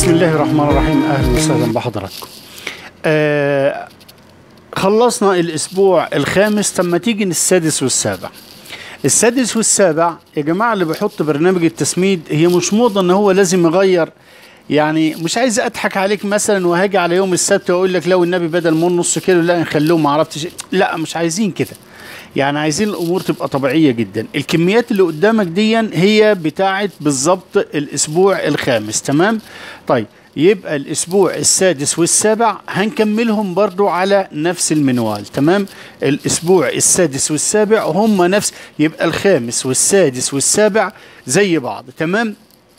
بسم الله الرحمن الرحيم اهلا وسهلا بحضراتكم آه خلصنا الاسبوع الخامس تم تيجي السادس والسابع السادس والسابع يا جماعه اللي بيحط برنامج التسميد هي مش موضه ان هو لازم يغير يعني مش عايز اضحك عليك مثلا وهاجي على يوم السبت واقول لك لو النبي بدل من نص كيلو لا نخلوه ما عرفتش لا مش عايزين كده يعني عايزين الامور تبقى طبيعيه جدا الكميات اللي قدامك دي هي بتاعه بالظبط الاسبوع الخامس تمام طيب يبقى الاسبوع السادس والسابع هنكملهم برضو على نفس المنوال تمام الاسبوع السادس والسابع هم نفس يبقى الخامس والسادس والسابع زي بعض تمام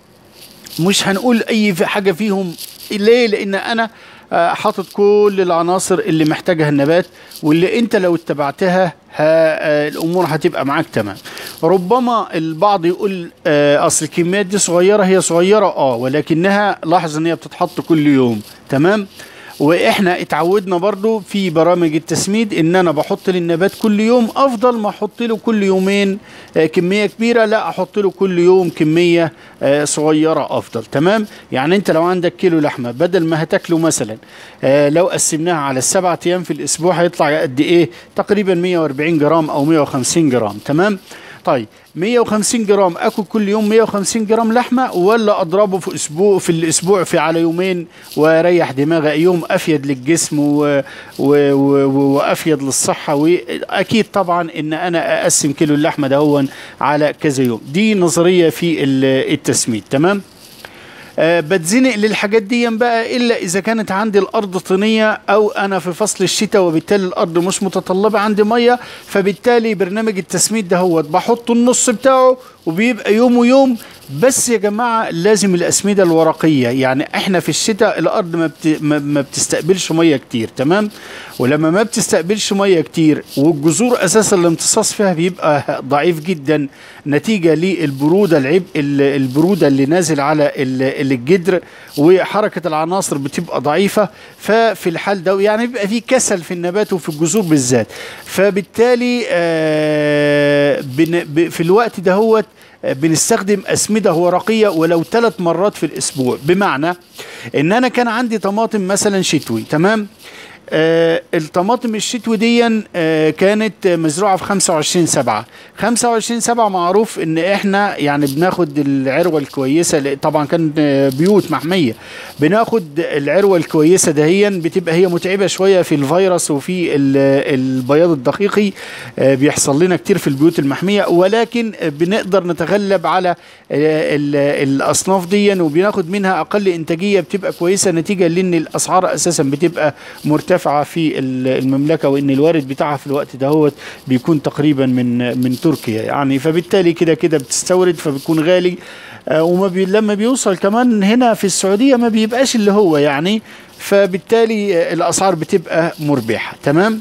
مش هنقول اي في حاجه فيهم ليه لان انا آه، حاطط كل العناصر اللي محتاجها النبات واللي انت لو اتبعتها ها آه، الامور هتبقى معاك تمام ربما البعض يقول آه، اصل الكميات دي صغيره هي صغيره اه ولكنها لاحظ ان هي بتتحط كل يوم تمام واحنا اتعودنا برضو في برامج التسميد ان انا بحط للنبات كل يوم افضل ما احط له كل يومين آه، كميه كبيره لا احط له كل يوم كميه آه، صغيره افضل تمام يعني انت لو عندك كيلو لحمه بدل ما هتاكله مثلا آه، لو قسمناها على السبع ايام في الاسبوع هيطلع قد ايه تقريبا 140 جرام او 150 جرام تمام طيب 150 جرام اكل كل يوم 150 جرام لحمه ولا اضربه في اسبوع في الاسبوع في على يومين واريح دماغي يوم افيد للجسم و... و... و... وافيد للصحه واكيد طبعا ان انا اقسم كيلو اللحمه دهون على كذا يوم دي نظريه في ال- التسميد تمام آه، بتزنق للحاجات دي بقى الا اذا كانت عندي الارض طينيه او انا في فصل الشتاء وبالتالي الارض مش متطلبه عندي ميه فبالتالي برنامج التسميد ده هو بحط النص بتاعه وبيبقى يوم ويوم بس يا جماعه لازم الاسمده الورقيه يعني احنا في الشتاء الارض ما, بت... ما- ما بتستقبلش ميه كتير تمام ولما ما بتستقبلش ميه كتير والجذور اساسا الامتصاص فيها بيبقى ضعيف جدا نتيجه للبروده العبء ال- البروده اللي نازل على ال- الجدر وحركه العناصر بتبقى ضعيفه ففي الحال ده يعني بيبقى في كسل في النبات وفي الجذور بالذات فبالتالي آه بن- ب- في الوقت دهوت آه، بنستخدم أسمدة ورقية ولو ثلاث مرات في الأسبوع بمعنى إن أنا كان عندي طماطم مثلا شتوي تمام آه الطماطم الشتوي دي آه كانت مزروعه في 25 7 25 7 معروف ان احنا يعني بناخد العروه الكويسه ل- طبعا كان آه، بيوت محميه بناخد العروه الكويسه دهيا بتبقى هي متعبه شويه في الفيروس وفي ال- البياض الدقيقي آه بيحصل لنا كتير في البيوت المحميه ولكن آه، بنقدر نتغلب على آه، ال- الاصناف دي وبناخد منها اقل انتاجيه بتبقى كويسه نتيجه لان الاسعار اساسا بتبقى مرتفعه في ال- المملكه وان الوارد بتاعها في الوقت دهوت بيكون تقريبا من من تركيا يعني فبالتالي كده كده بتستورد فبيكون غالي آه، وما بي لما بيوصل كمان هنا في السعوديه ما بيبقاش اللي هو يعني فبالتالي آه، الاسعار بتبقى مربحه تمام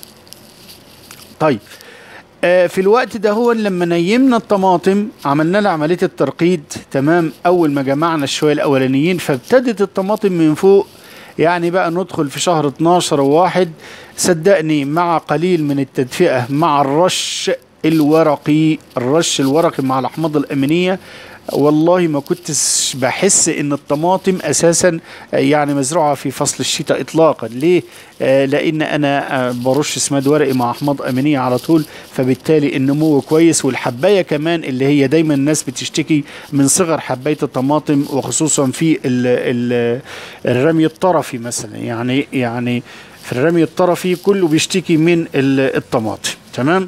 طيب آه، في الوقت ده هو لما نيمنا الطماطم عملنا لها عمليه الترقيد تمام اول ما جمعنا الشويه الاولانيين فابتدت الطماطم من فوق يعني بقى ندخل في شهر 12 وواحد صدقني مع قليل من التدفئه مع الرش الورقي الرش الورقي مع الاحماض الامينيه والله ما كنتش بحس ان الطماطم اساسا آه، يعني مزروعه في فصل الشتاء اطلاقا ليه آه، لان انا آه، برش سماد ورقي مع احماض امينيه على طول فبالتالي النمو كويس والحبايه كمان اللي هي دايما الناس بتشتكي من صغر حبايه الطماطم وخصوصا في ال ال الرمي الطرفي مثلا يعني يعني في الرمي الطرفي كله بيشتكي من ال- الطماطم تمام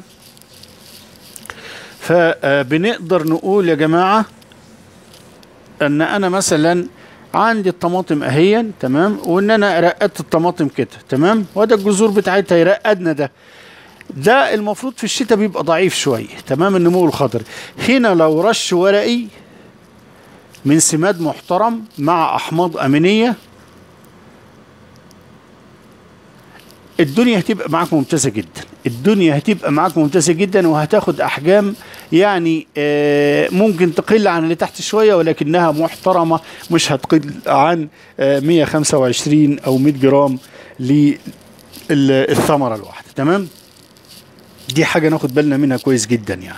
فبنقدر نقول يا جماعه ان انا مثلا عندي الطماطم اهيا تمام وان انا رقدت الطماطم كده تمام وده الجذور بتاعتها يرقدنا ده ده المفروض في الشتاء بيبقى ضعيف شويه تمام النمو الخضري هنا لو رش ورقي من سماد محترم مع احماض امينيه الدنيا هتبقى معاك ممتازه جدا الدنيا هتبقى معاك ممتازه جدا وهتاخد احجام يعني آه، ممكن تقل عن اللي تحت شويه ولكنها محترمه مش هتقل عن آه، 125 او 100 جرام للثمره الواحده تمام دي حاجه ناخد بالنا منها كويس جدا يعني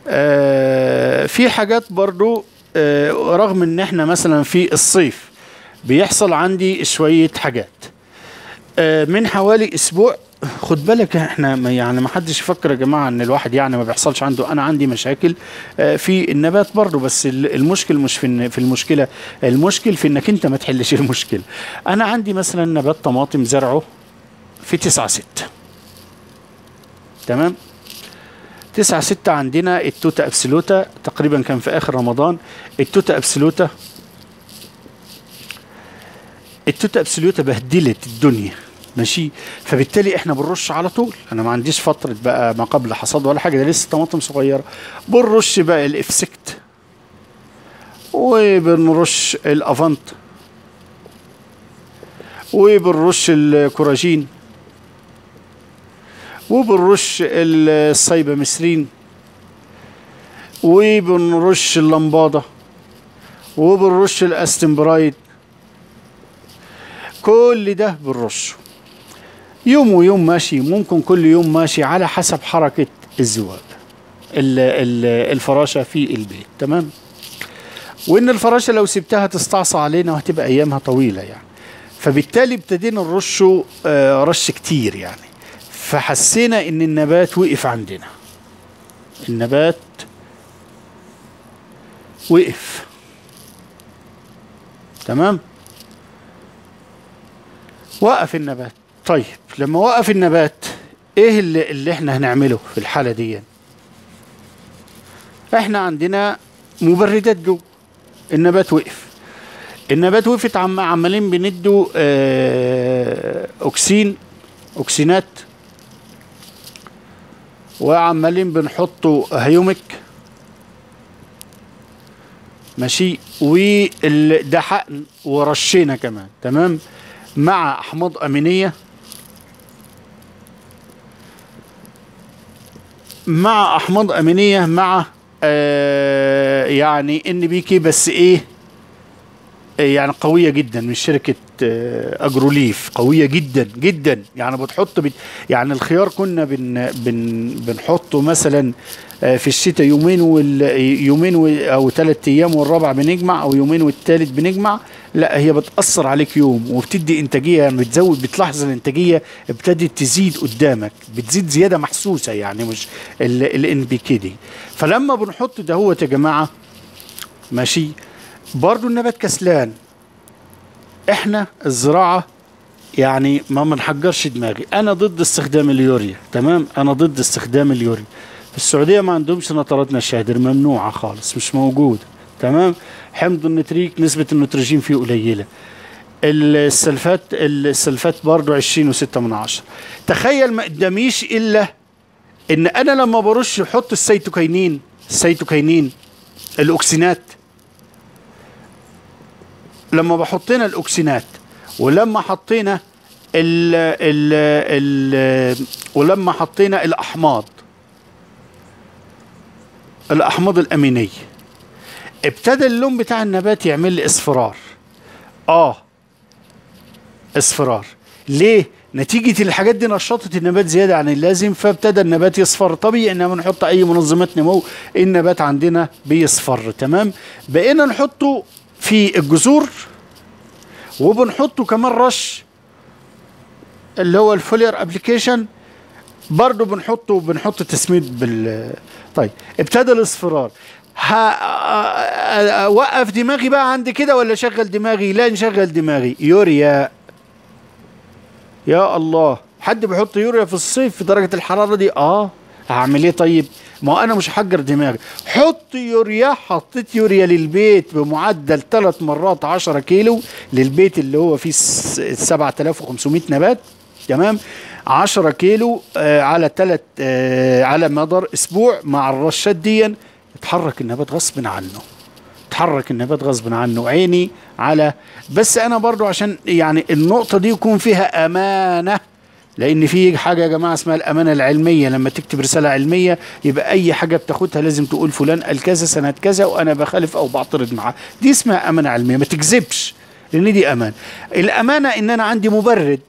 آه، في حاجات برضو آه، رغم ان احنا مثلا في الصيف بيحصل عندي شويه حاجات آه، من حوالي اسبوع خد بالك احنا ما يعني ما حدش يفكر يا جماعه ان الواحد يعني ما بيحصلش عنده انا عندي مشاكل آه، في النبات برضه بس ال- المشكل مش في الن- في المشكله المشكل في انك انت ما تحلش المشكله انا عندي مثلا نبات طماطم زرعه في 9 6 تمام 9 6 عندنا التوتا ابسولوتا تقريبا كان في اخر رمضان التوتا ابسولوتا التوتا ابسوليوتا بهدلت الدنيا ماشي فبالتالي احنا بنرش على طول انا ما عنديش فتره بقى ما قبل حصاد ولا حاجه ده لسه طماطم صغيره بنرش بقى الافسكت وبنرش الافانت وبنرش الكوراجين وبنرش السايباميثرين وبنرش اللمباده وبنرش الاستمبرايد كل ده بنرشه يوم ويوم ماشي ممكن كل يوم ماشي على حسب حركة الذباب ال- ال- الفراشة في البيت تمام وإن الفراشة لو سبتها تستعصى علينا وهتبقى أيامها طويلة يعني فبالتالي ابتدينا نرشه آه، رش كتير يعني فحسينا إن النبات وقف عندنا النبات وقف تمام وقف النبات طيب لما وقف النبات ايه اللي, اللي احنا هنعمله في الحاله دي احنا عندنا مبردات جوه النبات وقف النبات وقفت عم عمالين بندوا آه اكسين اكسينات وعمالين بنحطوا هيومك ماشي وده حقن ورشينا كمان تمام مع احماض امينيه مع احماض امينيه مع آه يعني ان بي كي بس ايه آه، يعني قويه جدا من شركه آه اجروليف قويه جدا جدا يعني بتحط بت يعني الخيار كنا بن بن بنحطه مثلا آه في الشتاء يومين وال يومين و- او ثلاث ايام والرابع بنجمع او يومين والثالث بنجمع لا هي بتاثر عليك يوم وبتدي انتاجيه يعني بتزود بتلاحظ الانتاجيه ابتدت تزيد قدامك بتزيد زياده محسوسه يعني مش الان بي كي دي فلما بنحط دهوت يا جماعه ماشي برضو النبات كسلان احنا الزراعه يعني ما بنحجرش دماغي انا ضد استخدام اليوريا تمام انا ضد استخدام اليوريا في السعوديه ما عندهمش نطرات نشادر ممنوعه خالص مش موجوده تمام حمض النتريك نسبه النيتروجين فيه قليله السلفات السلفات برضو 20 و6 من عشرة تخيل ما قداميش الا ان انا لما برش احط السيتوكاينين السيتوكاينين الاكسينات لما بحطينا الاكسينات ولما حطينا ال ال ال ولما حطينا الاحماض الاحماض الامينيه ابتدى اللون بتاع النبات يعمل لي اصفرار اه اصفرار ليه نتيجة الحاجات دي نشطت النبات زيادة عن اللازم فابتدى النبات يصفر طبيعي انما نحط اي منظمات نمو النبات عندنا بيصفر تمام بقينا نحطه في الجذور وبنحطه كمان رش اللي هو الفولير ابلكيشن برضه بنحطه بنحط تسميد بال طيب ابتدى الاصفرار ها اوقف دماغي بقى عند كده ولا اشغل دماغي لا نشغل دماغي يوريا يا الله حد بيحط يوريا في الصيف في درجة الحرارة دي اه هعمل ايه طيب ما هو انا مش هحجر دماغي حط يوريا حطيت يوريا للبيت بمعدل ثلاث مرات 10 كيلو للبيت اللي هو فيه س- 7500 نبات تمام 10 كيلو آه على ثلاث آه على مدار اسبوع مع الرشات دي اتحرك النبات غصب عنه اتحرك النبات غصب عنه عيني على بس انا برضو عشان يعني النقطة دي يكون فيها امانة لان في حاجة يا جماعة اسمها الامانة العلمية لما تكتب رسالة علمية يبقى اي حاجة بتاخدها لازم تقول فلان قال كذا سنة كذا وانا بخالف او بعترض معاه دي اسمها امانة علمية ما تكذبش لان دي امانة الامانة ان انا عندي مبرد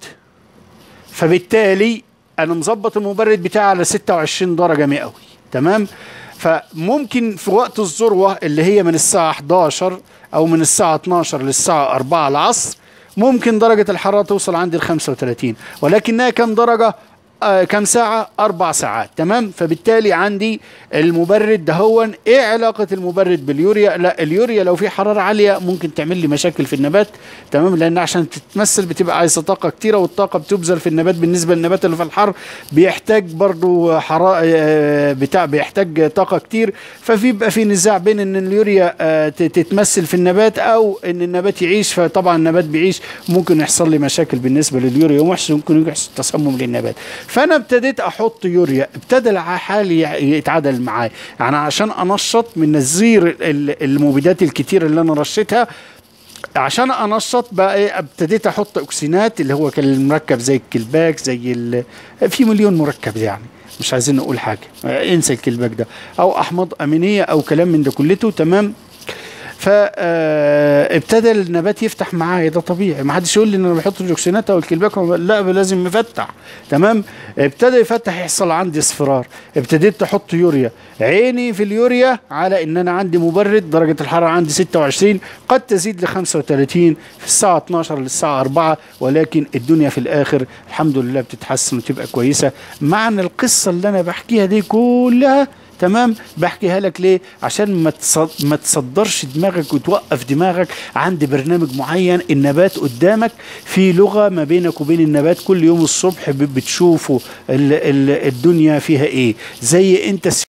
فبالتالي انا مظبط المبرد بتاعي على 26 درجة مئوي تمام فممكن في وقت الذروه اللي هي من الساعه 11 او من الساعه 12 للساعه 4 العصر ممكن درجة الحرارة توصل عندي ل 35 ولكنها كم درجة؟ آه كم ساعة؟ أربع ساعات تمام؟ فبالتالي عندي المبرد ده هو إيه علاقة المبرد باليوريا؟ لا اليوريا لو في حرارة عالية ممكن تعمل لي مشاكل في النبات تمام؟ لأن عشان تتمثل بتبقى عايزة طاقة كتيرة والطاقة بتبذل في النبات بالنسبة للنبات اللي في الحر بيحتاج برضو حرارة آه بتاع بيحتاج طاقة كتير فبيبقى في نزاع بين إن اليوريا آه تتمثل في النبات أو إن النبات يعيش فطبعا النبات بيعيش ممكن يحصل لي مشاكل بالنسبة لليوريا ومحسن ممكن يحصل تسمم للنبات فانا ابتديت احط يوريا ابتدى حالي يتعادل معايا يعني عشان انشط من نزير المبيدات الكتير اللي انا رشيتها عشان انشط بقى ايه ابتديت احط اكسينات اللي هو كان المركب زي الكلباك زي في مليون مركب يعني مش عايزين نقول حاجه انسى الكلباك ده او احماض امينيه او كلام من ده كلته تمام فابتدى النبات يفتح معايا ده طبيعي ما حدش يقول لي ان انا بحط الجوكسينات او الكلباك لا لازم يفتح تمام ابتدى يفتح يحصل عندي اصفرار ابتديت احط يوريا عيني في اليوريا على ان انا عندي مبرد درجه الحراره عندي 26 قد تزيد ل 35 في الساعه 12 للساعه 4 ولكن الدنيا في الاخر الحمد لله بتتحسن وتبقى كويسه معنى القصه اللي انا بحكيها دي كلها تمام بحكيها لك ليه عشان ما ما تصدرش دماغك وتوقف دماغك عند برنامج معين النبات قدامك في لغه ما بينك وبين النبات كل يوم الصبح بتشوفوا الدنيا فيها ايه زي انت